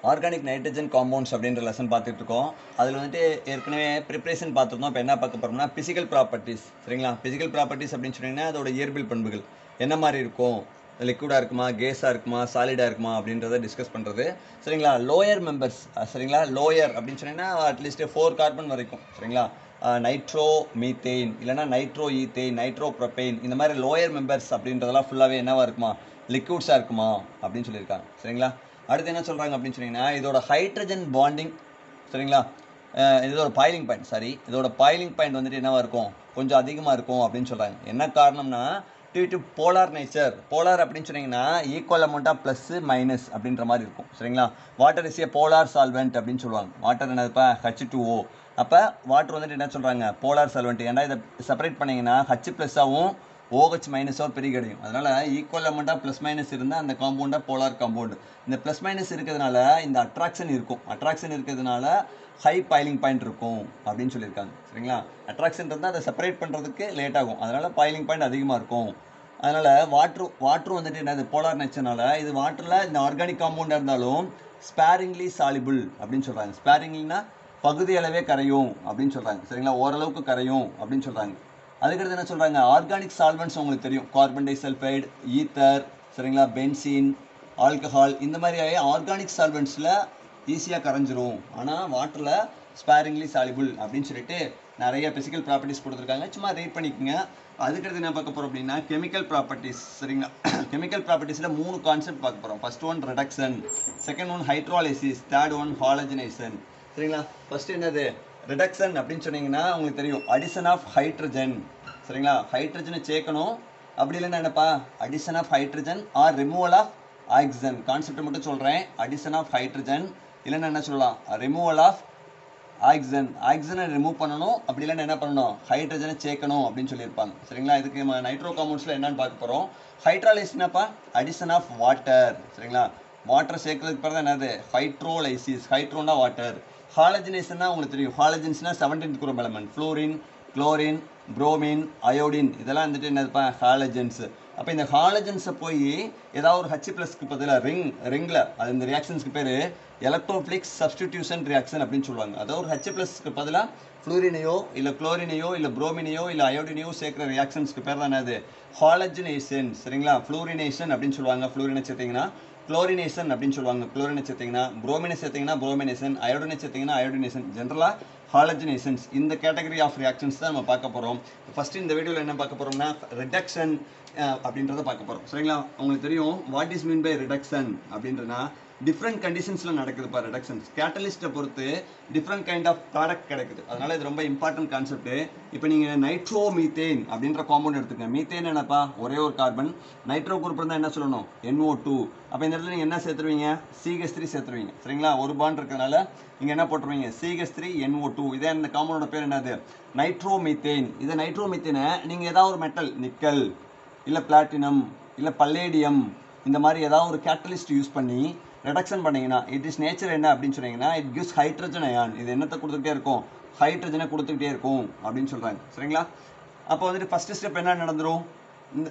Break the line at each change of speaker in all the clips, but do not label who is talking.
organic nitrogen compounds அப்படின்ற lesson பார்த்துட்டு இருக்கோம் அதில் வந்துட்டு ஏற்கனவே ப்ரிப்ரேஷன் பார்த்துருந்தோம் இப்போ என்ன பார்க்க போகிறோம்னா பிசிக்கல் ப்ராப்பர்ட்டிஸ் சரிங்களா பிசிக்கல் ப்ராப்பர்ட்டிஸ் அப்படின்னு சொன்னீங்கன்னா அதோட இயற்பியல் பண்புகள் என்ன மாதிரி இருக்கும் லிக்விடாக இருக்குமா கேஸாக இருக்குமா சாலிடாக இருக்குமா அப்படின்றத டிஸ்கஸ் பண்ணுறது சரிங்களா லோயர் மெம்பர்ஸ் சரிங்களா லோயர் அப்படின்னு சொன்னீங்கன்னா அட்லீஸ்ட் ஃபோர் கார்பன் வரைக்கும் சரிங்களா நைட்ரோ மீத்தேன் இல்லைனா நைட்ரோ ஈத்தேன் நைட்ரோ ப்ரொபெயின் இந்த மாதிரி லோயர் மெம்பர்ஸ் அப்படின்றதெல்லாம் ஃபுல்லாகவே என்னவா இருக்குமா லிக்விட்ஸாக இருக்குமா அப்படின்னு சொல்லியிருக்காங்க சரிங்களா அடுத்து என்ன சொல்கிறாங்க அப்படின்னு சொன்னீங்கன்னா இதோட ஹைட்ரஜன் பாண்டிங் சரிங்களா அஹ் இதோட பாயிலிங் பாயிண்ட் சாரி இதோட பாயிலிங் பாயிண்ட் வந்துட்டு என்னவா இருக்கும் கொஞ்சம் அதிகமாக இருக்கும் அப்படின்னு சொல்கிறாங்க என்ன காரணம்னா due to polar nature polar அப்படின்னு சொன்னீங்கன்னா equal amount of plus minus அப்படின்ற மாதிரி இருக்கும் சரிங்களா water is a polar solvent அப்படின்னு சொல்லுவாங்க வாட்டர் என்னதுப்பா ஹச் டூ ஓ அப்போ வாட்டர் வந்துட்டு என்ன சொல்கிறாங்க போலார் சால்வெண்ட் ஏன்னா இதை செப்பரேட் பண்ணீங்கன்னா ஹச் ப்ளஸ்ஸாகவும் OH மைனஸோ பெரிய கிடைக்கும் அதனால equal amount of plus minus இருந்தால் அந்த காம்பவுண்டாக போலார் காம்பவுண்ட் இந்த ப்ளஸ் மைனஸ் இருக்கிறதுனால இந்த அட்ராக்ஷன் இருக்கும் அட்ராக்ஷன் இருக்கிறதுனால ஹை பாயிலிங் பாயிண்ட் இருக்கும் அப்படின்னு சொல்லியிருக்காங்க சரிங்களா அட்ராக்ஷன் இருந்தால் அதை செப்பரேட் பண்ணுறதுக்கு லேட் ஆகும் அதனால பாயிலிங் பாயிண்ட் அதிகமாக இருக்கும் அதனால வாட்ரு வாட்ரு வந்துட்டு என்னது போலார் நேச்சர்னால இது வாட்டரில் இந்த ஆர்கானிக் காம்பவுண்டாக இருந்தாலும் ஸ்பேரிங்லி சாலிபிள் அப்படின்னு சொல்கிறாங்க ஸ்பேரிங்லினா பகுதி அளவே கரையும் அப்படின்னு சொல்கிறாங்க சரிங்களா ஓரளவுக்கு கரையும் அப்படின்னு சொல்கிறாங்க அதுக்கடுத்து என்ன சொல்கிறாங்க ஆர்கானிக் சால்வெண்ட்ஸ் உங்களுக்கு தெரியும் கார்பன் டை சல்ஃபைடு ஈத்தர் சரிங்களா பென்சின் ஆல்கஹால் இந்த மாதிரி ஆர்கானிக் சால்வெண்ட்ஸில் ஈஸியாக கரைஞ்சிரும் ஆனால் வாட்டரில் ஸ்பேரிங்லி சாலிபிள் அப்படின்னு சொல்லிட்டு நிறைய பிசிக்கல் ப்ராப்பர்ட்டிஸ் கொடுத்துருக்காங்க சும்மா ரீட் பண்ணிக்கோங்க அதுக்கடுத்து என்ன பார்க்க போகிறோம் அப்படின்னா கெமிக்கல் ப்ராப்பர்ட்டிஸ் சரிங்களா கெமிக்கல் ப்ராப்பர்ட்டிஸில் மூணு கான்செப்ட் பார்க்க போகிறோம் first one reduction second one hydrolysis third one halogenation சரிங்களா ஃபர்ஸ்ட் என்னது ரிடக்ஷன் அப்படின்னு சொன்னீங்கன்னா உங்களுக்கு தெரியும் அடிஷன் ஆஃப் ஹைட்ரஜன் சரிங்களா ஹைட்ரஜனை சேர்க்கணும் அப்படி இல்லைன்னா என்னப்பா addition of hydrogen or removal of oxygen concept மட்டும் சொல்கிறேன் அடிஷன் ஆஃப் ஹைட்ரஜன் இல்லைன்னா என்ன சொல்லலாம் ரிமூவல் ஆஃப் ஆக்சிஜன் ஆக்சிஜனை ரிமூவ் பண்ணணும் அப்படி இல்லைன்னா என்ன பண்ணணும் ஹைட்ரஜனை சேர்க்கணும் அப்படின்னு சொல்லியிருப்பாங்க சரிங்களா இதுக்கு நம்ம நைட்ரோ காம்பவுண்ட்ஸில் என்னன்னு பார்க்க போகிறோம் ஹைட்ராலைஸ்னாப்பா அடிஷன் ஆஃப் வாட்டர் சரிங்களா வாட்டர் சேர்க்கறதுக்கு பிறகு என்னது ஹைட்ரோலைசிஸ் ஹைட்ரோனா வாட்டர் ஹாலஜினேஷன்னா உங்களுக்கு தெரியும் ஹாலஜின்ஸ்னா seventeenth group element fluorine chlorine bromine iodine இதெல்லாம் வந்துட்டு என்னதுப்பா ஹாலஜன்ஸ் அப்போ இந்த ஹாலஜன்ஸை போய் ஏதாவது ஒரு ஹச் ப்ளஸ்க்கு பதிலாக ரிங் ரிங்கில் அது இந்த ரியாக்ஷன்ஸ்க்கு பேர் எலக்ட்ரோஃபிளிக்ஸ் சப்ஸ்டிடியூஷன் ரியாக்ஷன் அப்படின்னு சொல்லுவாங்க அதாவது ஒரு ஹச் ப்ளஸ்க்கு பதிலாக ஃப்ளூரினையோ இல்லை குளோரினையோ இல்லை புரோமினையோ இல்லை அயோடினையோ சேர்க்குற ரியாக்ஷன்ஸ்க்கு பேர் தான் என்னது ஹாலஜினேஷன் சரிங்களா ஃப்ளூரினேஷன் அப்படின்னு சொல்லுவாங்க ஃப்ளூரினை சேர்த்திங்கன்னா குளோரினேஷன் அப்படின்னு சொல்லுவாங்க குளோரினை சேர்த்திங்கன்னா புரோமினை சேர்த்திங்கன்னா புரோமினேஷன் அயோடினை சேர்த்திங்கன்னா அயோடினேஷன் ஜென்ரலாக ஹாலஜினேஷன்ஸ் இந்த கேட்டகரி ஆஃப் ரியாக்ஷன்ஸ் தான் நம்ம பார்க்க போகிறோம் ஃபர்ஸ்ட் இந்த வீடியோவில் என்ன பார்க்க போகிறோம்னா ரிடக்ஷன் அப்படின்றத பார்க்க போகிறோம் சரிங்களா உங்களுக்கு தெரியும் what is mean by reduction அப்படின்றனா டிஃப்ரெண்ட் கண்டிஷன்ஸில் நடக்குதுப்பா ரிடக்ஷன்ஸ் கேட்டலிஸ்ட்டை பொறுத்து டிஃப்ரெண்ட் கைண்ட் ஆஃப் ப்ராடக்ட் கிடைக்குது அதனால இது ரொம்ப இம்பார்ட்டன்ட் கான்செப்ட் இப்போ நீங்கள் நைட்ரோ மீத்தேன் அப்படின்ற காம்பவுண்ட் எடுத்துக்கங்க மீத்தேன் என்னப்பா ஒரே ஒரு கார்பன் நைட்ரோ குரூப் இருந்தால் என்ன சொல்லணும் NO2 டூ அப்போ இந்த இடத்துல நீங்கள் என்ன சேர்த்துருவீங்க சிஹெச் த்ரீ சேர்த்துருவீங்க சரிங்களா ஒரு பாண்ட் இருக்கிறதுனால நீங்கள் என்ன போட்டுருவீங்க சிஹெச் த்ரீ NO2 டூ இதே இந்த காம்பவுண்டோட பேர் என்னது நைட்ரோ மீத்தேன் இதை நைட்ரோ மீத்தேனை நீங்கள் ஏதாவது ஒரு மெட்டல் நிக்கல் இல்லை பிளாட்டினம் இல்லை பல்லேடியம் இந்த மாதிரி ஏதாவது ஒரு கேட்டலிஸ்ட் யூஸ் பண்ணி ரிடக்ஷன் பண்ணீங்கன்னா இட் இஸ் நேச்சர் என்ன அப்படின்னு சொன்னீங்கன்னா இட் கிவ்ஸ் ஹைட்ரஜன் அயான் இது என்னத்தை கொடுத்துக்கிட்டே இருக்கும் ஹைட்ரஜனை கொடுத்துக்கிட்டே இருக்கும் அப்படின்னு சொல்கிறாங்க சரிங்களா அப்போ வந்துட்டு ஃபஸ்ட்டு ஸ்டெப் என்ன நடந்துரும் இந்த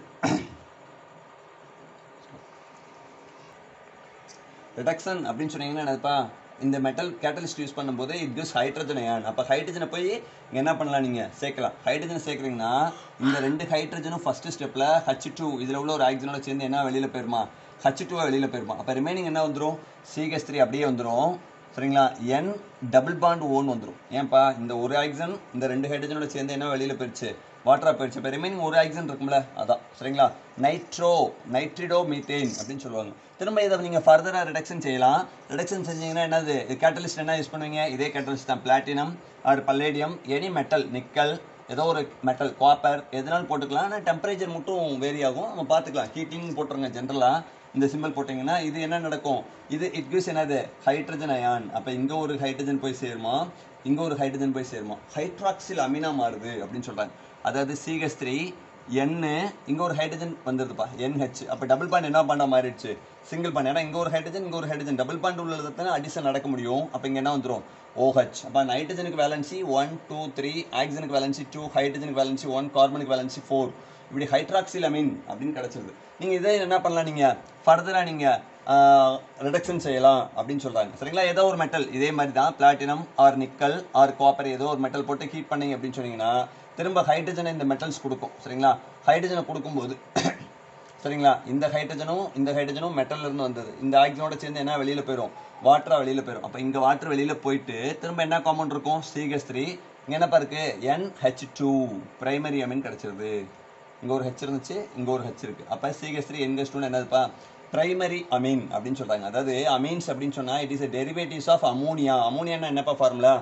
ரிடக்ஷன் அப்படின்னு சொன்னீங்கன்னா என்னதுப்பா இந்த மெட்டல் கேட்டலிஸ்ட் யூஸ் பண்ணும்போது இட் கிவ்ஸ் ஹைட்ரஜன் அயான் அப்போ ஹைட்ரஜனை போய் இங்க என்ன பண்ணலாம் நீங்கள் சேர்க்கலாம் ஹைட்ரஜனை சேர்க்குறீங்கன்னா இந்த ரெண்டு ஹைட்ரஜனும் ஃபஸ்ட்டு ஸ்டெப்பில் ஹச் டூ இதில் உள்ள ஒரு ஆக்சிஜனோட சேர்ந்து என்ன வெளியில் போயிருமா ஹச் டூவாக வெளியில் போயிருமா அப்போ ரிமைனிங் என்ன வந்துடும் சிஹெச் த்ரீ அப்படியே வந்துடும் சரிங்களா என் டபுள் பாண்ட் ஓன் வந்துடும் ஏன்ப்பா இந்த ஒரு ஆக்சிஜன் இந்த ரெண்டு ஹைட்ரஜனோட சேர்ந்து என்ன வெளியில் போயிடுச்சு வாட்டராக போயிடுச்சு இப்போ ரிமைனிங் ஒரு ஆக்சிஜன் இருக்கும்ல அதான் சரிங்களா நைட்ரோ நைட்ரிடோ மீத்தேன் அப்படின்னு சொல்லுவாங்க திரும்ப இதை நீங்கள் ஃபர்தராக ரிடக்ஷன் செய்யலாம் ரிடக்ஷன் செஞ்சீங்கன்னா என்னது கேட்டலிஸ்ட் என்ன யூஸ் பண்ணுவீங்க இதே கேட்டலிஸ்ட் தான் platinum or palladium any metal nickel ஏதோ ஒரு மெட்டல் காப்பர் எதனாலும் போட்டுக்கலாம் ஆனால் டெம்பரேச்சர் மட்டும் வேரி ஆகும் நம்ம பார்த்துக்கலாம் ஹீட்டிங் போட்டுருங்க ஜென்ரலாக இந்த சிம்பிள் போட்டிங்கன்னா இது என்ன நடக்கும் இது இட் கிவ்ஸ் என்னது ஹைட்ரஜன் அயான் அப்போ இங்கே ஒரு ஹைட்ரஜன் போய் சேருமா இங்கே ஒரு ஹைட்ரஜன் போய் சேருமா ஹைட்ராக்சில் அமினா மாறுது அப்படின்னு சொல்கிறாங்க அதாவது சிஹெச் த்ரீ என்னு இங்கே ஒரு ஹைட்ரஜன் வந்துருதுப்பா NH அப்போ டபுள் பாண்ட் என்ன பண்ண மாறிடுச்சு சிங்கிள் பாண்ட் ஏன்னா இங்கே ஒரு ஹைட்ரஜன் இங்கே ஒரு ஹைட்ரஜன் டபுள் பாண்ட் உள்ளது தானே அடிஷன் நடக்க முடியும் அப்போ இங்கே என்ன வந்துடும் OH அப்போ நைட்ரஜனுக்கு வேலன்சி ஒன் டூ த்ரீ ஆக்சிஜனுக்கு வேலன்சி டூ ஹைட்ரஜனுக்கு வேலன்சி ஒன் கார்பனுக்கு வேலன்சி ஃபோர் இப்படி ஹைட்ராக்சில் அமீன் அப்படின்னு கிடச்சிருது நீங்கள் இதே என்ன பண்ணலாம் நீங்கள் ஃபர்தராக நீங்கள் ரிடக்ஷன் செய்யலாம் அப்படின்னு சொல்றாங்க சரிங்களா ஏதோ ஒரு மெட்டல் இதே மாதிரி தான் platinum or nickel or copper ஏதோ ஒரு மெட்டல் போட்டு ஹீட் பண்ணீங்க அப்படின்னு சொன்னீங்கன்னா திரும்ப ஹைட்ரஜனை இந்த மெட்டல்ஸ் கொடுக்கும் சரிங்களா ஹைட்ரஜனை கொடுக்கும்போது சரிங்களா இந்த ஹைட்ரஜனும் இந்த ஹைட்ரஜனும் மெட்டல்ல இருந்து வந்தது இந்த ஆக்சிஜனோட சேர்ந்து என்ன வெளியில போயிடும் வாட்டரா வெளியில போயிடும் அப்போ இங்க வாட்டர் வெளியில போயிட்டு திரும்ப என்ன காம்பவுண்ட் இருக்கும் சிஹெச் த்ரீ இங்க என்னப்பா இருக்கு NH2 டூ பிரைமரி அமீன் கிடைச்சிருது இங்க ஒரு ஹெச் இருந்துச்சு இங்க ஒரு ஹெச் இருக்கு அப்ப சிஹெச் த்ரீ என்கெச் டூ என்னதுப்பா பிரைமரி அமீன் அப்படின்னு சொல்றாங்க அதாவது அமீன்ஸ் அப்படின்னு சொன்னா it is derivatives of ammonia அமோனியானா என்னப்பா ஃபார்முலா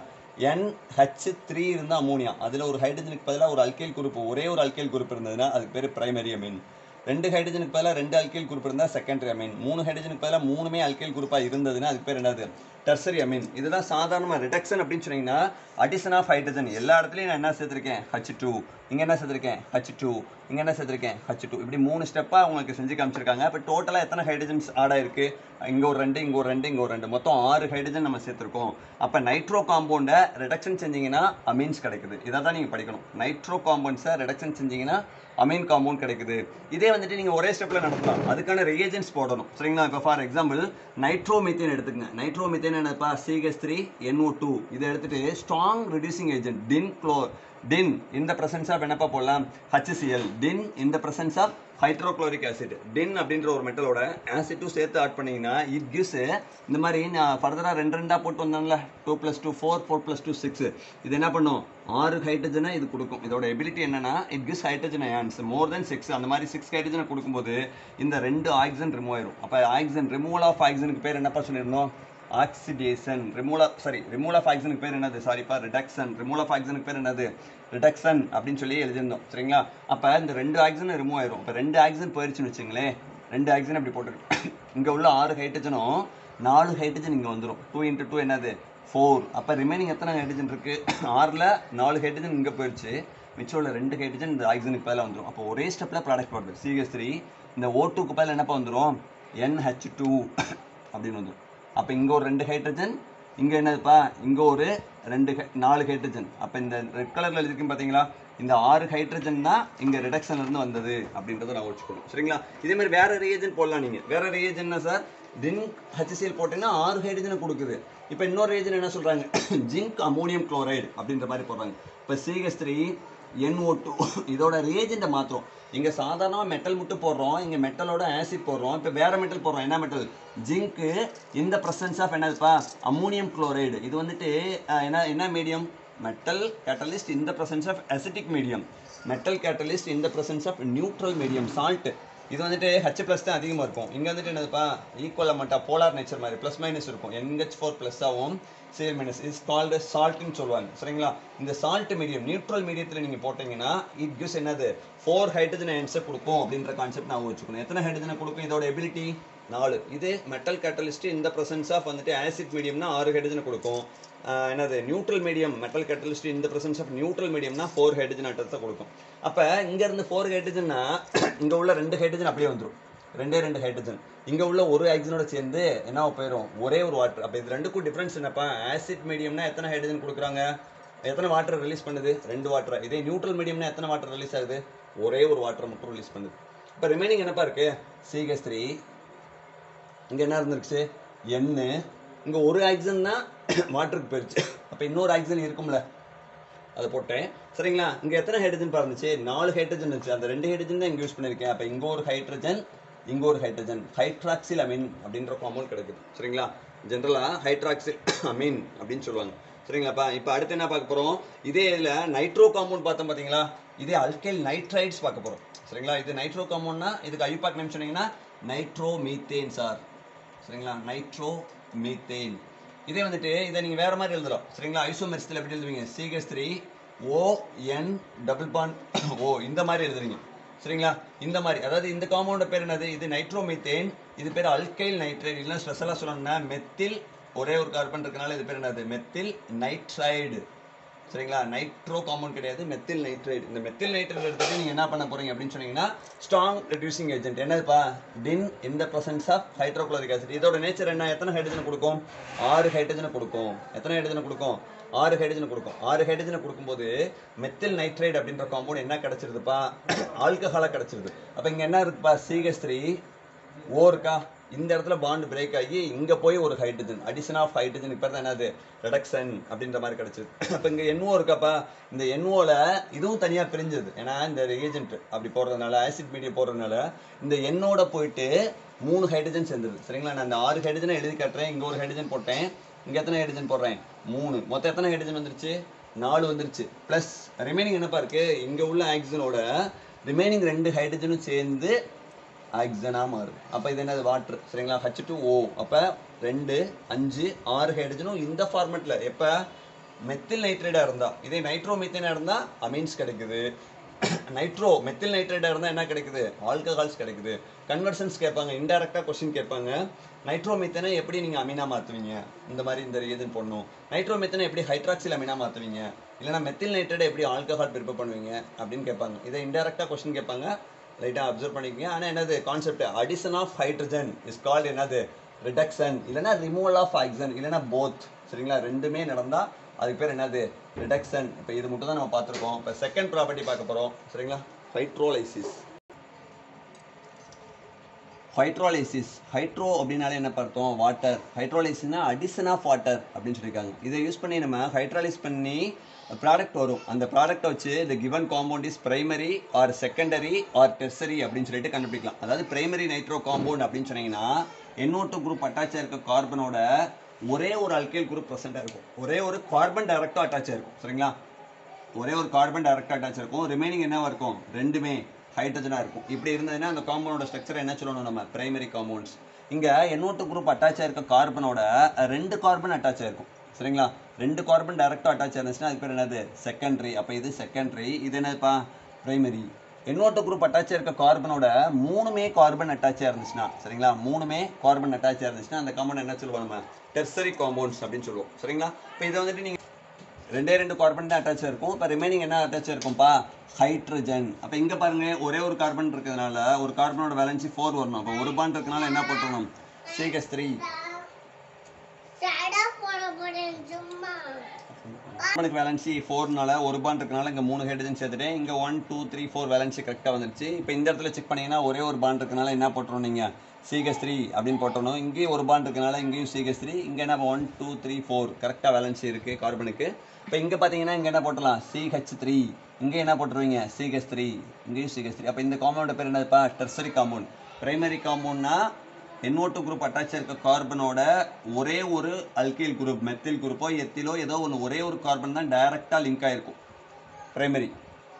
NH3 த்ரீ இருந்தா அமோனியா அதுல ஒரு ஹைட்ரஜனுக்கு பதிலா ஒரு அல்கைல் குரூப் ஒரே ஒரு அல்கைல் குரூப் இருந்ததுன்னா அதுக்கு பேரு பிரைமரி அமீன் ரெண்டு ஹைட்ரஜனுக்கு பதிலா ரெண்டு அல்கைல் குரூப் இருந்தா செகண்டரி அமீன் மூணு ஹைட்ரஜனுக்கு பதிலா மூணுமே அல்கைல் குரூப்பா இருந்ததுன்னா அதுக்கு பேர் என்னது டெர்சரி அமீன் இதுதான் சாதாரணமா ரிடக்ஷன் அப்படின்னு சொன்னீங்கன்னா அடிஷன் ஆஃப் ஹைட்ரஜன் எல்லா இடத்துலயும் நான் என்ன சேர்த்திருக்கேன் ஹச் டூ இங்க என்ன சேர்த்திருக்கேன் ஹச் டூ இங்க என்ன சேர்த்திருக்கேன் ஹச் டூ இப்படி மூணு ஸ்டெப்பா உங்களுக்கு செஞ்சு காமிச்சிருக்காங்க இப்போ டோட்டலா எத்தனை ஹைட்ரஜன்ஸ் ஆட் ஆயிருக்கு இங்க ஒரு ரெண்டு இங்க ஒரு ரெண்டு இங்க ஒரு ரெண்டு மொத்தம் ஆறு ஹைட்ரஜன் நம்ம சேர்த்திருக்கோம் அப்ப நைட்ரோ காம்பவுண்டை ரிடக்ஷன் செஞ்சீங்கன்னா அமீன்ஸ் கிடைக்குது இதை தான் நீங்க படிக்கணும் நைட்ரோ காம்பவுண்ட்ஸை ரிடக்ஷன் செஞ்சீங்கன்னா அமீன் காம்பவுண்ட் கிடைக்குது இதே வந்துட்டு நீங்க ஒரே ஸ்டெப்ல நடத்தலாம் அதுக்கான ரியேஜென்ட்ஸ் போடணும் சரிங்களா இப்போ ஃபார் எக்ஸாம்பிள் நைட்ரோ மீத்தேன் எடுத்துக்கங்க நைட்ரோ மீத்தேன் என்னப்பா சிஹெச் த்ரீ என்ஓ டூ இதை எடுத்துட்டு ஸ்ட்ராங் ரெடியூசிங் ஏஜென்ட் டின் க்ளோ டின் இந்த பிரசன்ஸ் ஆஃப் என்னப்பா போடலாம் HCl டின் இந்த presence of hydrochloric acid tin அப்படின்ற ஒரு மெட்டலோட ஆசிட்டும் சேர்த்து ஆட் பண்ணீங்கன்னா இட் கிவ்ஸ் இந்த மாதிரி நான் ஃபர்தராக ரெண்டு ரெண்டாக போட்டு வந்தாங்களா two plus two four four plus two six இது என்ன பண்ணும் ஆறு ஹைட்ரஜனை இது கொடுக்கும் இதோட எபிலிட்டி என்னன்னா it gives hydrogen ions more then six அந்த மாதிரி சிக்ஸ் ஹைட்ரஜனை கொடுக்கும்போது இந்த ரெண்டு ஆக்சிஜன் ரிமூவ் ஆயிரும் அப்போ ஆக்சிஜன் ரிமூவல் ஆஃப் ஆக்சிஜனுக்கு பேர் என்னப்பா சொல்லியிருந்தோம் oxidation removal of sorry removal of ஆக்சிஜனுக்கு பேர் என்னது சாரிப்பா ரிடக்ஷன் ரிமூவல் ஆஃப் ஆக்சிஜனுக்கு பேர் என்னது ரிடக்ஷன் அப்படின்னு சொல்லி எழுதியிருந்தோம் சரிங்களா அப்போ இந்த ரெண்டு ஆக்சிஜன் ரிமூவ் ஆயிரும் இப்போ ரெண்டு ஆக்சிஜன் போயிருச்சுன்னு வச்சுங்களேன் ரெண்டு ஆக்சிஜன் இப்படி போட்டுருக்கு இங்கே உள்ள ஆறு ஹைட்ரஜனும் நாலு ஹைட்ரஜன் இங்கே வந்துடும் டூ இன்ட்டு டூ என்னது ஃபோர் அப்போ ரிமைனிங் எத்தனை ஹைட்ரஜன் இருக்கு ஆறில் நாலு ஹைட்ரஜன் இங்கே போயிடுச்சு மிச்சம் உள்ள ரெண்டு ஹைட்ரஜன் இந்த ஆக்சிஜனுக்கு பதிலாக வந்துடும் அப்போ ஒரே ஸ்டெப்பில் ப்ராடக்ட் வருது சிஹெச் த்ரீ இந்த ஓ டூக்கு பதில் என்னப்பா வந்துடும் NH2 டூ அப்படின்னு வந்துடும் அப்போ இங்கே ஒரு ரெண்டு ஹைட்ரஜன் இங்கே என்னதுப்பா இங்கே ஒரு ரெண்டு hy- நாலு ஹைட்ரஜன் அப்போ இந்த ரெட் கலரில் எழுதிருக்கும் பார்த்தீங்களா இந்த ஆறு ஹைட்ரஜன் தான் இங்கே ரிடக்ஷன்ல இருந்து வந்தது அப்படின்றத நான் வச்சுக்கணும் சரிங்களா இதே மாதிரி வேற ரியேஜன் போடலாம் நீங்கள் வேற ரியேஜன்னா சார் டின் HCl போட்டீங்கன்னா ஆறு ஹைட்ரஜனை கொடுக்குது இப்போ இன்னொரு ரீஜன் என்ன சொல்றாங்க ஜிங்க் அமோனியம் குளோரைடு அப்படின்ற மாதிரி போடுறாங்க இப்போ சிஹெச் த்ரீ NO2 டூ இதோட ரியேஜெண்ட்டை மாற்றுறோம் இங்கே சாதாரணமாக மெட்டல் மட்டும் போடுறோம் இங்கே மெட்டலோட ஆசிட் போடுறோம் இப்போ வேற மெட்டல் போடுறோம் என்ன மெட்டல் ஜிங்க்கு இந்த பிரசன்ஸ் ஆஃப் என்னதுப்பா அம்மோனியம் குளோரைடு இது வந்துட்டு அஹ், என்ன என்ன மீடியம் மெட்டல் கேட்டலிஸ்ட் இந்த presence of acetic medium metal catalyst இந்த presence of neutral medium salt இது வந்துட்டு ஹெச் ப்ளஸ் தான் அதிகமாக இருக்கும் இங்கே வந்துட்டு என்னதுப்பா ஈக்குவல் அமௌண்ட்டாக போலார் நேச்சர் மாதிரி ப்ளஸ் மைனஸ் இருக்கும் NH ஃபோர் ப்ளஸ் ஆகும் சிஎல் மைனஸ் இஸ் கால்டு சால்ட்னு சொல்லுவாங்க சரிங்களா இந்த சால்ட் மீடியம் நியூட்ரல் மீடியத்தில் நீங்கள் போட்டீங்கன்னா இட் கிவ்ஸ் என்னது ஃபோர் ஹைட்ரஜன் அயன்ஸை கொடுக்கும் அப்படின்ற கான்செப்ட் நான் வச்சுக்கணும் எத்தனை ஹைட்ரஜனை கொடுக்கும் இதோட எபிலிட்டி நாலு இது மெட்டல் கேட்டலிஸ்ட் இந்த பிரசன்ஸ் ஆஃப் வந்துட்டு ஆசிட் மீடியம்னா ஆறு ஹைட்ரஜனை கொடுக்கும் ஆஹ் என்னது நியூட்ரல் மீடியம் மெட்டல் கேட்டலிஸ்ட் இந்த பிரசன்ஸ் ஆஃப் நியூட்ரல் மீடியம்னா ஃபோர் ஹைட்ரஜன் அட்டத்தை கொடுக்கும் அப்போ இங்கேருந்து ஃபோர் ஹைட்ரஜன்னா இங்கே உள்ள ரெண்டு ஹைட்ரஜன் அப்படியே வந்துடும் ரெண்டே ரெண்டு ஹைட்ரஜன் இங்கே உள்ள ஒரு ஆக்சிஜனோட சேர்ந்து என்ன போயிடும் ஒரே ஒரு வாட்டர் அப்போ இது ரெண்டுக்கும் டிஃப்ரென்ஸ் என்னப்பா ஆசிட் மீடியம்னா எத்தனை ஹைட்ரஜன் கொடுக்குறாங்க எத்தனை வாட்டர் ரிலீஸ் பண்ணுது ரெண்டு வாட்டர் இதே நியூட்ரல் மீடியம்னா எத்தனை வாட்டர் ரிலீஸ் ஆகுது ஒரே ஒரு வாட்டர் மட்டும் ரிலீஸ் பண்ணுது இப்போ ரிமைனிங் என்னப்பா இருக்கு சிஹெச் த்ரீ இங்க என்ன இருந்துருச்சு எண்ணு இங்க ஒரு ஆக்சிஜன் தான் வாட்டருக்கு போயிருச்சு அப்ப இன்னொரு ஆக்சிஜன் இருக்கும்ல அதை போட்டேன் சரிங்களா இங்க எத்தனை ஹைட்ரஜன் இருந்துச்சு நாலு ஹைட்ரஜன் இருந்துச்சு அந்த ரெண்டு ஹைட்ரஜன் தான் இங்க யூஸ் பண்ணிருக்கேன் அப்ப இங்க ஒரு ஹைட்ரஜன் இங்க ஒரு ஹைட்ரஜன் ஹைட்ராக்சில் அமீன் அப்படின்ற காம்பவுண்ட் கிடைக்குது சரிங்களா ஜென்ரலா ஹைட்ராக்சில் அமீன் அப்படின்னு சொல்லுவாங்க சரிங்களாப்பா இப்போ அடுத்து என்ன பார்க்க போறோம் இதே இதுல நைட்ரோ காம்பவுண்ட் பார்த்தோம் பாத்தீங்களா இதே அல்கைல் நைட்ரைட்ஸ் பார்க்க போறோம் சரிங்களா இது நைட்ரோ காம்பவுண்ட்னா இதுக்கு ஐயூபாக் நேம் சொன்னீங்கன்னா நைட்ரோ மீத்தேன் சார் சரிங்களா நைட்ரோ மீத்தேன் இதே வந்துட்டு இதை நீங்க வேற மாதிரி எழுதலாம் சரிங்களா ஐசோமெர்ஸ்ல எப்படி எழுதுவீங்க CH three O N double bond O இந்த மாதிரி எழுதுறீங்க சரிங்களா இந்த மாதிரி அதாவது இந்த காம்பவுண்ட் பேர் என்னது இது நைட்ரோ மீத்தேன் இது பேர் அல்கைல் நைட்ரேட் இல்லைன்னா ஸ்பெஷலாக சொல்லணும்னா மெத்தில் ஒரே ஒரு கார்பன் இருக்கனால இது பேர் என்னது மெத்தில் நைட்ரைடு சரிங்களா நைட்ரோ காம்பவுண்ட் கிடையாது மெத்தில் நைட்ரைடு இந்த மெத்தில் நைட்ரைடு எடுத்துட்டு நீங்க என்ன பண்ண போறீங்க அப்படின்னு சொன்னீங்கன்னா ஸ்ட்ராங் ரெடியூசிங் ஏஜென்ட் என்னதுப்பா டின் இந்த பிரசன்ஸ் ஆஃப் ஹைட்ரோகுளோரிக் ஆசிட் இதோட நேச்சர் என்ன எத்தனை ஹைட்ரஜன் கொடுக்கும் ஆறு ஹைட்ரஜனை கொடுக்கும் எத்தனை ஹைட்ரஜனை கொடுக்கும் ஆறு ஹைட்ரஜனை கொடுக்கும் ஆறு ஹைட்ரஜனை கொடுக்கும்போது மெத்தில் நைட்ரைடு அப்படின்ற காம்பவுண்ட் என்ன கிடைச்சிருதுப்பா ஆல்கஹாலா கிடைச்சிருது அப்ப இங்க என்ன இருக்குப்பா சிஹெச் த்ரீ ஓ இருக்கா இந்த இடத்துல பாண்ட் பிரேக் ஆகி இங்க போய் ஒரு ஹைட்ரஜன் அடிஷன் ஆஃப் ஹைட்ரஜன் இப்போ தான் என்னது ரிடக்ஷன் அப்படின்ற மாதிரி கிடைச்சது அப்போ இங்க NO இருக்கப்பா இந்த NO-ல இதுவும் தனியா பிரிஞ்சது ஏன்னா இந்த ரியேஜென்ட் அப்படி போடுறதுனால ஆசிட் மீடியம் போடுறதுனால இந்த எண்ணோட போயிட்டு மூணு ஹைட்ரஜன் சேர்ந்தது சரிங்களா நான் இந்த ஆறு ஹைட்ரஜனை எழுதி காட்டுறேன் இங்க ஒரு ஹைட்ரஜன் போட்டேன் இங்க எத்தனை ஹைட்ரஜன் போடுறேன் மூணு மொத்தம் எத்தனை ஹைட்ரஜன் வந்துருச்சு நாலு வந்துருச்சு ப்ளஸ் ரிமைனிங் என்னப்பா இருக்கு இங்க உள்ள ஆக்சிஜனோட ரிமைனிங் ரெண்டு ஹைட்ரஜனும் சேர்ந்து ஆக்சிஜனா மாறுது அப்ப இது என்னது வாட்டர் சரிங்களா ஹச் டூ ஓ அப்ப ரெண்டு அஞ்சு ஆறு ஹைட்ரஜனும் இந்த ஃபார்மேட்ல எப்ப மெத்தில் நைட்ரேட்டா இருந்தா இதே நைட்ரோ மெத்தேனா இருந்தா அமீன்ஸ் கிடைக்குது நைட்ரோ மெத்தில் நைட்ரேட்டா இருந்தா என்ன கிடைக்குது ஆல்கஹால்ஸ் கிடைக்குது கன்வர்ஷன்ஸ் கேட்பாங்க இன்டெரக்டா கொஸ்டின் கேட்பாங்க நைட்ரோ மெத்தனை எப்படி நீங்க அமீனா மாத்துவீங்க இந்த மாதிரி இந்த ரீசன் பண்ணணும் நைட்ரோ மெத்தனை எப்படி ஹைட்ராக்சில் அமீனா மாத்துவீங்க இல்லைன்னா மெத்தில் நைட்ரேட்டை எப்படி ஆல்கஹால் ப்ரிப்பேர் பண்ணுவீங்க அப்படின்னு கேட்பாங்க இதை இன்டெரக்டா கொஸ்டின் கேட்பாங்க லைட்டாக அப்சர்வ் பண்ணிக்கங்க ஆனால் என்னது concept addition of hydrogen is called என்னது ரிடக்ஷன் இல்லைன்னா ரிமூவல் ஆஃப் ஆக்சிஜன் இல்லைன்னா போத் சரிங்களா ரெண்டுமே நடந்தா அதுக்கு பேர் என்னது ரிடக்ஷன் இப்போ இது மட்டும் தான் நம்ம பார்த்துருக்கோம் இப்போ செகண்ட் ப்ராப்பர்ட்டி பார்க்க போகிறோம் சரிங்களா ஹைட்ரோலைசிஸ் ஹைட்ரோலைசிஸ் ஹைட்ரோ அப்படின்னாலே என்ன பார்த்தோம் வாட்டர் ஹைட்ரோலைசிஸ்னா அடிஷன் ஆஃப் வாட்டர் அப்படின்னு சொல்லியிருக்காங்க இதை யூஸ் பண்ணி நம்ம ஹைட்ராலைஸ் பண்ணி ப்ராடக்ட் வரும் அந்த ப்ராடக்ட்டை வச்சு இந்த given compound is primary or secondary or tertiary அப்படின்னு சொல்லிட்டு கண்டுபிடிக்கலாம் அதாவது பிரைமரி நைட்ரோ காம்பவுண்ட் அப்படின்னு சொன்னீங்கன்னா NO2 குரூப் அட்டாச்சாக இருக்க கார்பனோட ஒரே ஒரு அல்கைல் குரூப் ப்ரெசென்ட்டாக இருக்கும் ஒரே ஒரு கார்பன் டைரக்டாக அட்டாச் இருக்கும் சரிங்களா ஒரே ஒரு கார்பன் டைரக்டாக அட்டாச் இருக்கும் ரிமைனிங் என்னவா இருக்கும் ரெண்டுமே ஹைட்ரஜனாக இருக்கும் இப்படி இருந்ததுன்னா அந்த காம்பவுண்டோட ஸ்ட்ரக்சர் என்ன சொல்லணும் நம்ம பிரைமரி காம்பவுண்ட்ஸ் இங்கே NO2 குரூப் அட்டாச் ஆயிருக்க கார்பனோட ரெண்டு கார்பன் அட்டாச் ஆயிருக்கும் சரிங்களா ரெண்டு கார்பன் டைரக்டாக அட்டாச் இருந்துச்சுன்னா அதுக்கு பேர் என்னது செகண்டரி அப்போ இது செகண்டரி இது என்னதுப்பா பிரைமரி NO2 குரூப் அட்டாச் இருக்க கார்பனோட மூணுமே கார்பன் அட்டாச் இருந்துச்சுன்னா சரிங்களா மூணுமே கார்பன் அட்டாச் இருந்துச்சுன்னா அந்த காம்பவுண்ட் என்ன சொல்லுவோம் நம்ம டெர்சரி காம்பவுண்ட்ஸ் அப்படின்னு சொல்லுவோம் சரிங்களா இப்போ இதை வந்துட்டு நீங்க ரெண்டே ரெண்டு கார்பன் தான் அட்டாச் இருக்கும் இப்போ ரிமைனிங் என்ன அட்டாச் இருக்கும்ப்பா ஹைட்ரஜன் அப்போ இங்க பாருங்க ஒரே ஒரு கார்பன் இருக்கிறதுனால ஒரு கார்பனோட வேலன்சி ஃபோர் வரணும் அப்போ ஒரு பாண்ட் இருக்கனால என்ன போட்டுருணும் சிகஸ் த்ரீ
சடா போட போறேன் சும்மா
கார்பனுக்கு வேலன்சி ஃபோர்னால ஒரு பாண்ட் இருக்கனால இங்க மூணு ஹைட்ரஜன் சேர்த்துட்டேன் இங்க one two three four valency கரெக்டாக வந்துருச்சு இப்போ இந்த இடத்துல செக் பண்ணீங்கன்னா ஒரே ஒரு பாண்ட் இருக்கனால என்ன போட்டுரும் நீங்க சிகஸ் த்ரீ அப்படின்னு போட்டணும் இங்கேயும் ஒரு பாண்ட் இருக்கனால இங்கேயும் சிகஸ் த்ரீ இங்க என்ன ஒன் டூ த்ரீ ஃபோர் கரெக்டாக வேலன்சி இருக்கு கார்பனுக்கு இப்போ இங்க பாத்தீங்கன்னா இங்க என்ன போட்டலாம் சிஹெச் த்ரீ இங்க என்ன போட்டுருவீங்க சிகஸ் த்ரீ இங்கேயும் சிகஸ் த்ரீ அப்போ இந்த காம்பவுண்ட் பேர் என்னதுப்பா டெர்சரி காம்பவுண்ட் பிரைமரி காம்பவுண்ட்னா NO2 குரூப் அட்டாச் இருக்க கார்பனோட ஒரே ஒரு அல்கைல் குரூப் மெத்தில் குரூப்போ எத்திலோ ஏதோ ஒன்று ஒரே ஒரு கார்பன் தான் டைரக்டாக லிங்க் ஆயிருக்கும் பிரைமரி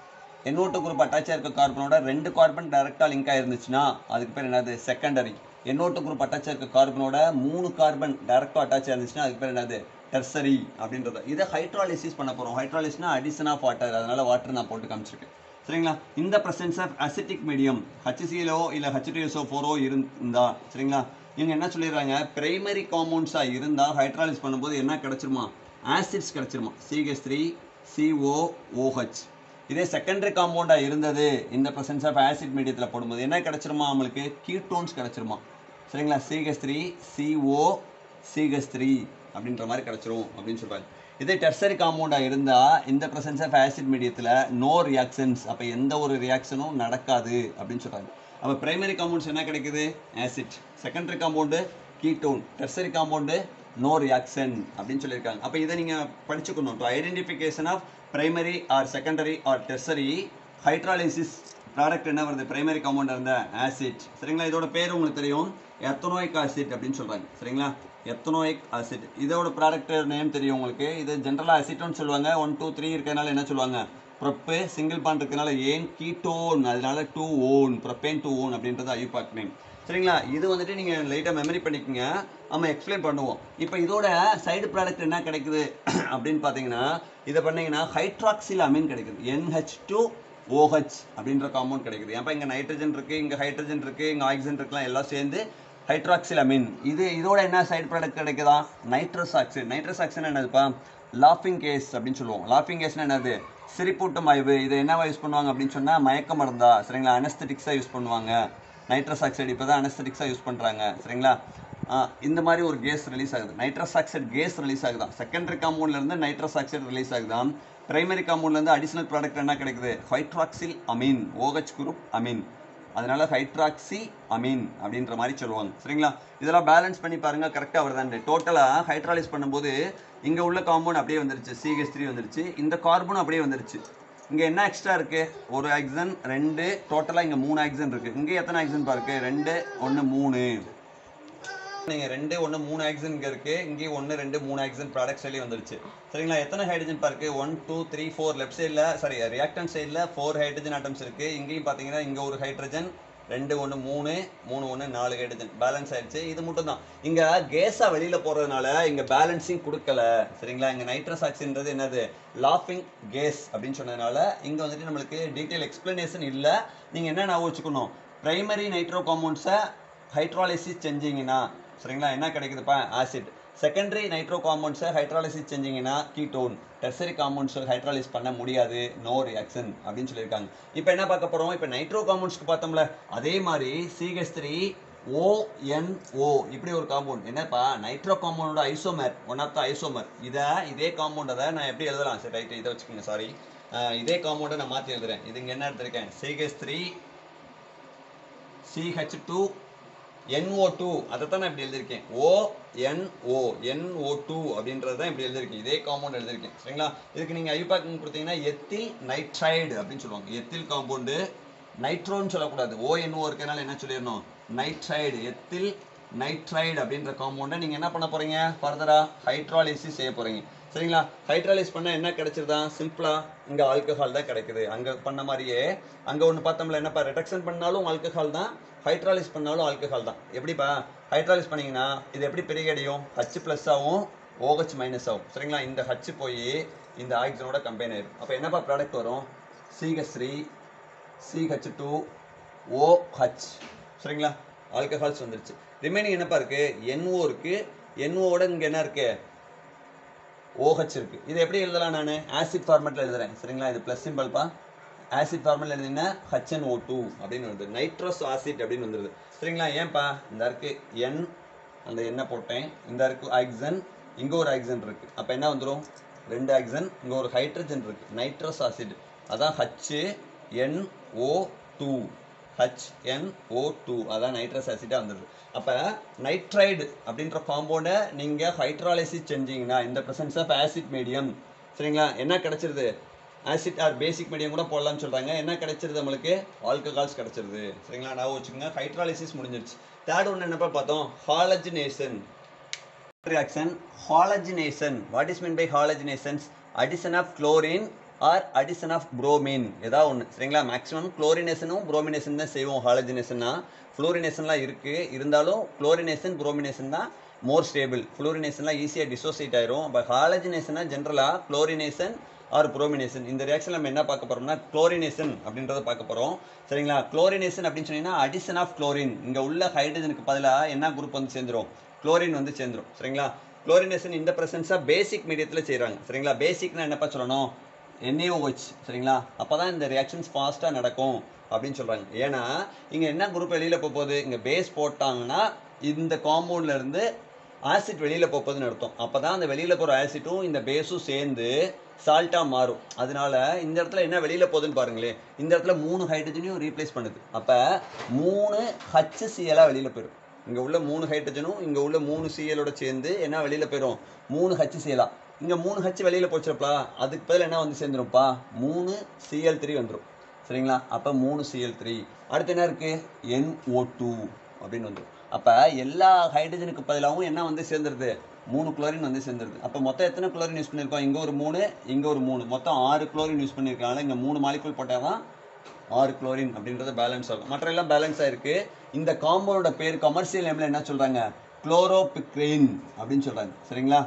NO2 குரூப் அட்டாச் இருக்க கார்பனோட ரெண்டு கார்பன் டைரக்டாக லிங்க் ஆயிருந்துச்சுன்னா அதுக்கு பேர் என்னது செகண்டரி NO2 குரூப் அட்டாச் இருக்க கார்பனோட மூணு கார்பன் டைரக்டாக அட்டாச் இருந்துச்சுன்னா அதுக்கு பேர் என்னது டெர்சரி அப்படின்றது இதை ஹைட்ராலிசிஸ் பண்ண போகிறோம் ஹைட்ராலிஸ்னா அடிஷன் ஆஃப் வாட்டர் அதனால வாட்டர் நான் போட்டு காமிச்சிருக்கேன் சரிங்களா இந்த பிரசன்ஸ் ஆஃப் அசிட்டிக் மீடியம் ஹச்சிசிலோ இல்லை ஹச்டிஎஸ்ஓ ஃபோரோ இருந்தா சரிங்களா இவங்க என்ன சொல்லிடுறாங்க பிரைமரி காம்பவுண்ட்ஸாக இருந்தால் ஹைட்ராலிஸ் பண்ணும்போது என்ன கிடைச்சிருமா ஆசிட்ஸ் கிடைச்சிருமா சிஹெச் த்ரீ சிஓ ஓஹெச் இதே செகண்டரி காம்பவுண்டாக இருந்தது இந்த பிரசன்ஸ் ஆஃப் ஆசிட் மீடியத்தில் போடும்போது என்ன கிடைச்சிருமா நம்மளுக்கு கீட்டோன்ஸ் கிடைச்சிருமா சரிங்களா CH three CO CH three அப்படின்ற மாதிரி கிடைச்சிரும் அப்படின்னு சொல்றாங்க இதே டெர்சரி காம்பவுண்டாக இருந்தால் இந்த பிரசன்ஸ் ஆஃப் ஆசிட் மீடியத்தில் நோ ரியாக்ஷன்ஸ் அப்போ எந்த ஒரு ரியாக்ஷனும் நடக்காது அப்படின்னு சொல்றாங்க அப்போ பிரைமரி காம்பவுண்ட்ஸ் என்ன கிடைக்குது acid secondary compound ketone tertiary compound no reaction அப்படின்னு சொல்லியிருக்காங்க அப்போ இதை நீங்கள் படிச்சுக்கணும் to identification of primary or secondary or tertiary hydrolysis product என்ன வருது பிரைமரி காம்பவுண்ட் இருந்த ஆசிட் சரிங்களா இதோட பேர் உங்களுக்கு தெரியும் எத்தனோயிக் ஆசிட் அப்படின்னு சொல்றாங்க சரிங்களா எத்தனோயிக் ஆசிட் இதோட ப்ராடக்ட் நேம் தெரியும் உங்களுக்கு இது ஜென்ரலாக அசிட்டோன்னு சொல்லுவாங்க ஒன் டூ த்ரீ இருக்கிறதுனால என்ன சொல்லுவாங்க ப்ரொப்பு சிங்கிள் பாண்ட் இருக்கனால ஏன் கீட்டோன் அதனால two one propane two one அப்படின்றது ஐயூபாக் நேம் சரிங்களா இது வந்துட்டு நீங்கள் லைட்டாக மெமரி பண்ணிக்கோங்க நம்ம எக்ஸ்பிளைன் பண்ணுவோம் இப்போ இதோட சைடு ப்ராடக்ட் என்ன கிடைக்குது அப்படின்னு பார்த்தீங்கன்னா இதை பண்ணீங்கன்னா ஹைட்ராக்சில் அமீன் கிடைக்குது NH2 டூ ஓஹெச் அப்படின்ற காம்பவுண்ட் கிடைக்குது ஏன்ப்பா இங்கே நைட்ரஜன் இருக்கு இங்கே ஹைட்ரஜன் இருக்கு இங்கே ஆக்சிஜன் இருக்கலாம் எல்லாம் சேர்ந்து ஹைட்ராக்சில் அமீன் இது இதோட என்ன சைடு ப்ராடக்ட் கிடைக்குதா நைட்ரஸ் ஆக்சைடு நைட்ரஸ் ஆக்சைடு என்னதுப்பா லாஃபிங் கேஸ் அப்படின்னு சொல்லுவோம் லாஃபிங் கேஸ்னா என்னது சிரிப்பூட்டும் ஆய்வு இது என்னவா யூஸ் பண்ணுவாங்க அப்படின்னு சொன்னால் மயக்க மருந்தா சரிங்களா அனஸ்தட்டிக்ஸாக யூஸ் பண்ணுவாங்க நைட்ரஸ் ஆக்சைடு இப்போ தான் அனஸ்தட்டிக்ஸாக யூஸ் பண்ணுறாங்க சரிங்களா ஆ, இந்த மாதிரி ஒரு கேஸ் ரிலீஸ் ஆகுது நைட்ரஸ் ஆக்சைடு கேஸ் ரிலீஸ் ஆகுதான் செகண்டரி காம்பவுண்ட்லேருந்து நைட்ரஸ் ஆக்சைடு ரிலீஸ் ஆகுதான் பிரைமரி காம்பவுண்ட்லேருந்து அடிஷனல் ப்ராடக்ட் என்ன கிடைக்குது hydroxyl amine OH group amine அதனால ஹைட்ராக்சி அமீன் அப்படின்ற மாதிரி சொல்லுவாங்க சரிங்களா இதெல்லாம் பேலன்ஸ் பண்ணி பாருங்க கரெக்டாக வருதான் டோட்டலாக ஹைட்ராலிஸ் பண்ணும்போது இங்கே உள்ள காம்பவுண்ட் அப்படியே வந்துருச்சு சிஹெச் த்ரீ வந்துருச்சு இந்த கார்பனும் அப்படியே வந்துருச்சு இங்கே என்ன எக்ஸ்ட்ரா இருக்கு ஒரு ஆக்சன் ரெண்டு டோட்டலாக இங்கே மூணு ஆக்சன் இருக்கு இங்கே எத்தனை ஆக்சன் பாருக்கு ரெண்டு ஒன்று மூணு நீங்க ரெண்டு ஒன்று மூணு ஆக்சன் இங்கே இருக்கு இங்கேயும் ஒன்று ரெண்டு மூணு ஆக்சன் ப்ராடக்ட் சைட்லேயும் வந்துருச்சு சரிங்களா எத்தனை ஹைட்ரஜன் பார்க்கு one two three four left சைடில் சாரி ரியாக்டன் சைடில் ஃபோர் ஹைட்ரஜன் ஆட்டம்ஸ் இருக்கு இங்கேயும் பார்த்தீங்கன்னா இங்கே ஒரு ஹைட்ரஜன் ரெண்டு ஒன்று மூணு மூணு ஒன்று நாலு ஹைட்ரஜன் பேலன்ஸ் ஆயிடுச்சு இது மட்டும் தான் இங்கே கேஸாக வெளியில் போகிறதுனால இங்கே பேலன்சிங் கொடுக்கல சரிங்களா இங்கே நைட்ரஸ் ஆக்சின்றது என்னது லாஃபிங் கேஸ் அப்படின்னு சொன்னதுனால இங்கே வந்துட்டு நம்மளுக்கு டீட்டெயில் எக்ஸ்பிளனேஷன் இல்லை நீங்கள் என்ன ஞாபகம் வச்சுக்கணும் பிரைமரி நைட்ரோ காம்பவுண்ட்ஸை ஹைட்ராலிசிஸ் செஞ்சீங்கன்னா சரிங்களா என்ன கிடைக்குதுப்பா ஆசிட் செகண்டரி நைட்ரோ காம்பவுண்ட்ஸை ஹைட்ராலிசிஸ் செஞ்சீங்கன்னா கீட்டோன் டெர்சரி காம்பவுண்ட்ஸ் ஹைட்ராலிஸ் பண்ண முடியாது நோ ரியாக்ஷன் அப்படின்னு சொல்லியிருக்காங்க இப்போ என்ன பார்க்க போகிறோம் இப்போ நைட்ரோ காம்பவுண்ட்ஸ்க்கு பார்த்தோம்ல அதே மாதிரி சிஹெச் த்ரீ ஓஎன்ஓ இப்படி ஒரு காம்பவுண்ட் என்னப்பா நைட்ரோ காம்பவுண்டோட isomer one of the isomer இதை இதே காம்பவுண்டை நான் எப்படி எழுதலாம் சரி ரைட் இதை வச்சுக்கோங்க சாரி இதே காம்பவுண்டை நான் மாற்றி எழுதுறேன் இது இங்கே என்ன எடுத்திருக்கேன் C H three C H two N O two அதை தான் நான் இப்படி எழுதியிருக்கேன் ஓ என்ஓ என்ஓ டூ அப்படின்றது தான் இப்படி எழுதியிருக்கேன் இதே காம்பவுண்ட் எழுதியிருக்கேன் சரிங்களா இதுக்கு நீங்கள் ஐபாக் கொடுத்தீங்கன்னா எத்தில் நைட்ரைடு அப்படின்னு சொல்லுவாங்க எத்தில் காம்பவுண்டு நைட்ரோன்னு சொல்லக்கூடாது ஓஎன்ஓ இருக்கனால என்ன சொல்லிடணும் நைட்ரைடு எத்தில் நைட்ரைடு அப்படின்ற காம்பவுண்டை நீங்கள் என்ன பண்ண போகிறீங்க ஃபர்தராக ஹைட்ராலிசிஸ் செய்ய போகிறீங்க சரிங்களா ஹைட்ராலிஸ் பண்ணால் என்ன கிடைச்சிருதா சிம்பிளாக இங்கே ஆல்கஹால் தான் கிடைக்குது அங்கே பண்ண மாதிரியே அங்கே ஒன்று பார்த்தோம்ல என்னப்பா ரிடக்ஷன் பண்ணாலும் ஆல்கஹால் தான் ஹைட்ராலிஸ் பண்ணாலும் ஆல்கஹால் தான் எப்படிப்பா ஹைட்ராலிஸ் பண்ணீங்கன்னா இது எப்படி பெரிய அடையும் ஹச் ப்ளஸ் ஆகும் ஓஹெச் மைனஸ் ஆகும் சரிங்களா இந்த ஹச் போய் இந்த ஆக்சிஜனோட கம்பைன் ஆயிடும் அப்போ என்னப்பா ப்ராடக்ட் வரும் C H three C H two O H சரிங்களா ஆல்கஹால்ஸ் வந்துருச்சு ரிமைனிங் என்னப்பா இருக்கு NO இருக்கு NO-வோட இங்கே என்ன இருக்கு OH இருக்கு இது எப்படி எழுதலாம் நான் ஆசிட் ஃபார்மேட்டில் எழுதுறேன் சரிங்களா இது ப்ளஸ் சிம்பிள்ப்பா ஆசிட் ஃபார்மேட்டில் எழுதினா ஹச்என்ஓ டூ அப்படின்னு வருது நைட்ரோஸ் ஆசிட் அப்படின்னு வந்துருது சரிங்களா ஏன்பா இந்த இருக்கு என் அந்த எண்ணெய் போட்டேன் இந்த இருக்கு ஆக்சன் இங்கே ஒரு ஆக்சன் இருக்கு அப்போ என்ன வந்துடும் ரெண்டு ஆக்சன் இங்கே ஒரு ஹைட்ரஜன் இருக்கு நைட்ரஸ் ஆசிட் அதான் H N O two HNO2 two அதான் நைட்ரஸ் ஆசிட்டாக வந்துடுது அப்போ நைட்ரைடு அப்படின்ற காம்பவுண்டை நீங்கள் ஹைட்ராலிசிஸ் செஞ்சீங்கன்னா இந்த presence ஆஃப் ஆசிட் மீடியம் சரிங்களா என்ன கிடைச்சிருது ஆசிட் ஆர் பேசிக் மீடியம் கூட போடலாம்னு சொல்கிறாங்க என்ன கிடைச்சிருது நம்மளுக்கு ஆல்கஹால்ஸ் கிடைச்சிருது சரிங்களா நான் வச்சுக்கோங்க ஹைட்ராலிசிஸ் முடிஞ்சிருச்சு தேர்ட் ஒன்று என்னப்பா பார்த்தோம் halogenation reaction halogenation what is meant by halogenations addition of chlorine or addition of bromine ஏதாவது ஒன்று சரிங்களா மேக்ஸிமம் குளோரினேஷனும் புரோமினேஷன் தான் செய்வோம் ஹாலஜினேஷன்னா ஃப்ளோரினேஷன்லாம் இருக்குது இருந்தாலும் குளோரினேஷன் புரோமினேஷன் தான் மோர் ஸ்டேபிள் ஃப்ளோரினேஷன்லாம் ஈஸியாக டிசோசியேட் ஆயிரும் பட் ஹாலஜினேஷனா ஜென்ரலாக குளோரினேஷன் ஆர் புரோமினேஷன் இந்த ரியாக்ஷன் நம்ம என்ன பார்க்க போறோம்னா குளோரினேஷன் அப்படின்றத பார்க்க போகிறோம் சரிங்களா குளோரினேஷன் அப்படின்னு சொன்னீங்கன்னா அடிஷன் ஆஃப் குளோரின் இங்கே உள்ள ஹைட்ரஜனுக்கு பதிலாக என்ன குரூப் வந்து சேர்ந்துரும் குளோரின் வந்து சேர்ந்துரும் சரிங்களா குளோரினேஷன் இந்த ப்ரெசன்ஸாக பேசிக் மீடியத்தில் செய்கிறாங்க சரிங்களா பேசிக்னா என்னப்பா சொல்லணும் NaOH சரிங்களா அப்போ தான் இந்த ரியாக்ஷன்ஸ் ஃபாஸ்ட்டாக நடக்கும் அப்படின்னு சொல்கிறாங்க ஏன்னா இங்கே என்ன குரூப் வெளியில் போக போகுது இங்கே பேஸ் போட்டாங்கன்னா இந்த compound ல இருந்து ஆசிட் வெளியில் போகுதுன்னு அர்த்தம் அப்போ தான் அந்த வெளியில் போகிற ஆசிட்டும் இந்த பேஸும் சேர்ந்து சால்ட்டாக மாறும் அதனால இந்த இடத்துல என்ன வெளியில் போகுதுன்னு பாருங்களேன் இந்த இடத்துல மூணு ஹைட்ரஜனையும் ரீப்ளேஸ் பண்ணுது அப்போ மூணு ஹச்சிசிஎலாக வெளியில் போயிடும் இங்கே உள்ள மூணு ஹைட்ரஜனும் இங்கே உள்ள மூணு சிஎலோட சேர்ந்து என்ன வெளியில் போயிடும் மூணு ஹச்சிசிஎலா இங்கே மூணு ஹச் வெளியில் போச்சுப்பா அதுக்கு பதில் என்ன வந்து சேர்ந்துரும்ப்பா மூணு சிஎல் த்ரீ வந்துடும் சரிங்களா அப்போ மூணு சிஎல் த்ரீ அடுத்து என்ன இருக்குது NO2 டூ அப்படின்னு வந்துடும் அப்போ எல்லா ஹைட்ரஜனுக்கு பதிலாகவும் என்ன வந்து சேர்ந்துருது மூணு குளோரின் வந்து சேர்ந்துருது அப்போ மொத்தம் எத்தனை குளோரின் யூஸ் பண்ணியிருக்கோம் இங்கே ஒரு மூணு இங்கே ஒரு மூணு மொத்தம் ஆறு குளோரின் யூஸ் பண்ணியிருக்காங்க இங்கே மூணு மாலிகுல் போட்டால் தான் ஆறு குளோரின் அப்படின்றது பேலன்ஸ் ஆகும் மற்ற எல்லாம் பேலன்ஸ் ஆயிருக்கு இந்த காம்பவுண்டோட பேர் கமர்ஷியல் நேமில் என்ன சொல்கிறாங்க குளோரோபிக்ரின் அப்படின்னு சொல்கிறாங்க சரிங்களா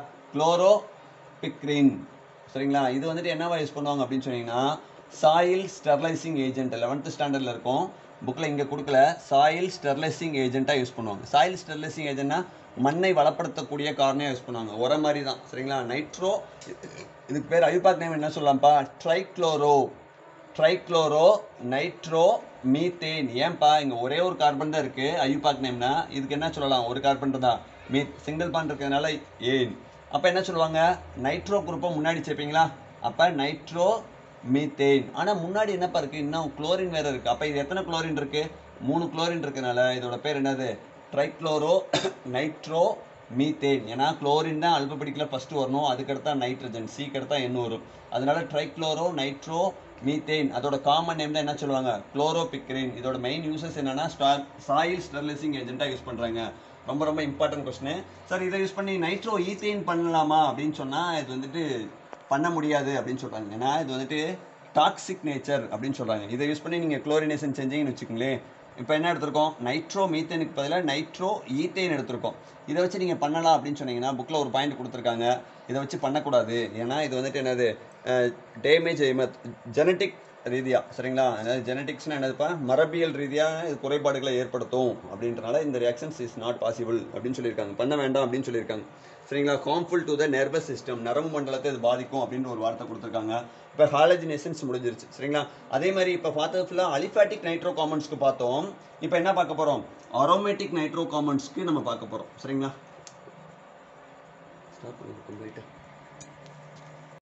குளோரோபிக்ரின் சரிங்களா இது வந்துட்டு என்னவா யூஸ் பண்ணுவாங்க அப்படின்னு சொன்னீங்கன்னா சாயில் ஸ்டெர்லைசிங் ஏஜென்ட் லெவன்த்து ஸ்டாண்டர்டில் இருக்கும் புக்கில் இங்கே கொடுக்கல சாயில் ஸ்டெர்லைசிங் ஏஜென்ட்டாக யூஸ் பண்ணுவாங்க சாயில் ஸ்டெர்லைசிங் ஏஜென்ட்னா மண்ணை வளப்படுத்தக்கூடிய காரணியாக யூஸ் பண்ணுவாங்க உர மாதிரி தான் சரிங்களா நைட்ரோ இதுக்கு பேர் அவிபாக் நேம் என்ன சொல்லலாம்ப்பா ட்ரைக்ளோரோ ட்ரைக்ளோரோ நைட்ரோ மீத்தேன் ஏன்பா இங்கே ஒரே ஒரு கார்பன் தான் இருக்குது ஐயூபாக் நேம்னா இதுக்கு என்ன சொல்லலாம் ஒரு கார்பன் தான் மீத் சிங்கிள் பாண்ட் இருக்கிறதுனால ஏன் அப்போ என்ன சொல்லுவாங்க நைட்ரோ குரூப்பை முன்னாடி சேர்ப்பீங்களா அப்போ நைட்ரோ மீத்தேன் ஆனால் முன்னாடி என்னப்பா இருக்குது இன்னும் குளோரின் வேறு இருக்குது அப்போ இது எத்தனை குளோரின் இருக்குது மூணு குளோரின் இருக்கனால இதோட பேர் என்னது ட்ரைக்ளோரோ நைட்ரோ மீத்தேன் ஏன்னா குளோரின் தான் அல்பபடிக்கில் ஃபர்ஸ்ட் வரணும் அதுக்கடுத்தா நைட்ரஜன் சிக்கு அடுத்தா என்ன வரும் அதனால ட்ரைக்ளோரோ நைட்ரோ மீத்தேன் அதோட காமன் நேம் தான் என்ன சொல்லுவாங்க குளோரோபிக்ரின் இதோட மெயின் யூசஸ் என்னன்னா சாயில் ஸ்டெர்லைசிங் ஏஜென்ட்டாக யூஸ் பண்ணுறாங்க ரொம்ப ரொம்ப இம்பார்ட்டன்ட் கொஸ்டின் சார் இதை யூஸ் பண்ணி நைட்ரோ ஈத்தேன் பண்ணலாமா அப்படின்னு சொன்னால் இது வந்துட்டு பண்ண முடியாது அப்படின்னு சொல்கிறாங்க ஏன்னா இது வந்துட்டு டாக்ஸிக் நேச்சர் அப்படின்னு சொல்கிறாங்க இதை யூஸ் பண்ணி நீங்கள் குளோரினேஷன் செஞ்சீங்கன்னு வச்சுக்கோங்களேன் இப்போ என்ன எடுத்திருக்கோம் நைட்ரோ மீத்தேனுக்கு பதிலாக நைட்ரோ ஈத்தேன் எடுத்திருக்கோம் இதை வச்சு நீங்கள் பண்ணலாம் அப்படின்னு சொன்னீங்கன்னா புக்கில் ஒரு பாயிண்ட் கொடுத்துருக்காங்க இதை வச்சு பண்ணக்கூடாது ஏன்னா இது வந்துட்டு என்னது டேமேஜ் ஜெனட்டிக் ரீதியாக சரிங்களா அதாவது ஜெனட்டிக்ஸ்னா என்னதுப்பா மரபியல் ரீதியாக இது குறைபாடுகளை ஏற்படுத்தும் அப்படின்றனால இந்த ரியாக்ஷன்ஸ் இஸ் நாட் பாசிபிள் அப்படின்னு சொல்லியிருக்காங்க பண்ண வேண்டாம் அப்படின்னு சொல்லியிருக்காங்க சரிங்களா harmful to the nervous system நரம்பு மண்டலத்தை இது பாதிக்கும் அப்படின்ற ஒரு வார்த்தை கொடுத்துருக்காங்க இப்போ ஹாலஜினேஷன்ஸ் முடிஞ்சிருச்சு சரிங்களா அதே மாதிரி இப்போ பார்த்தது ஃபுல்லாக அலிஃபேட்டிக் நைட்ரோ காமன்ஸ்க்கு பார்த்தோம் இப்போ என்ன பார்க்க போகிறோம் அரோமேட்டிக் நைட்ரோ காமன்ஸ்க்கு நம்ம பார்க்க போகிறோம் சரிங்களா ஸ்டாப் பண்ணிட்டு போயிட்டு